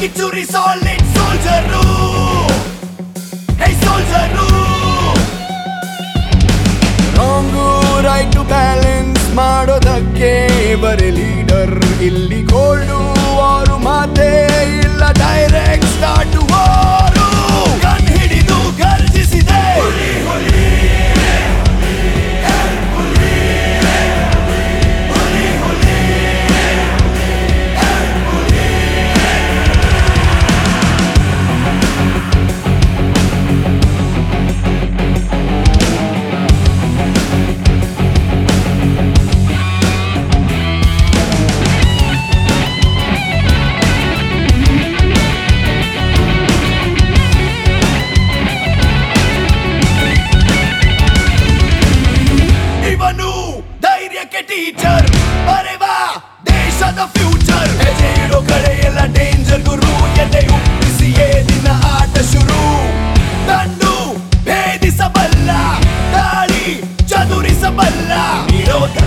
ಕಿಚ್ಚುರಿ solid soldier hey soldier wrong right balance ಮಾಡೋದಕ್ಕೆ ಬರೀ leader ಇಲ್ಲಿ ಗೋಲ್ಡು ಅವರು ಮಾತೇ ಇಲ್ಲ ಡೈರೆಕ್ಟ್ ಸ್ಟಾರ್ಟ್ ವಾರು ಕಣ್ ಹಿಡಿದು ಗರ್ಜಿಸಿದೆ ಇವನು ಧೈರ್ಯಕ್ಕೆ ಟೀಚರ್ ಬರೆವಾ ದೇಶದ ಫ್ಯೂಚರ್ ಹೆಜ್ಜೆ ಇಡೋ ಕಡೆ ಎಲ್ಲ ಡೇಂಜರ್ ಗುರು ಎದೆ ಉಪ್ಪಿಸಿಯೇ ದಿನ ಆಟ ಶುರು ತನ್ನು ಭೇದಿಸಬಲ್ಲ ದಾಳಿ ಚದುರಿಸಬಲ್ಲ ಇರೋ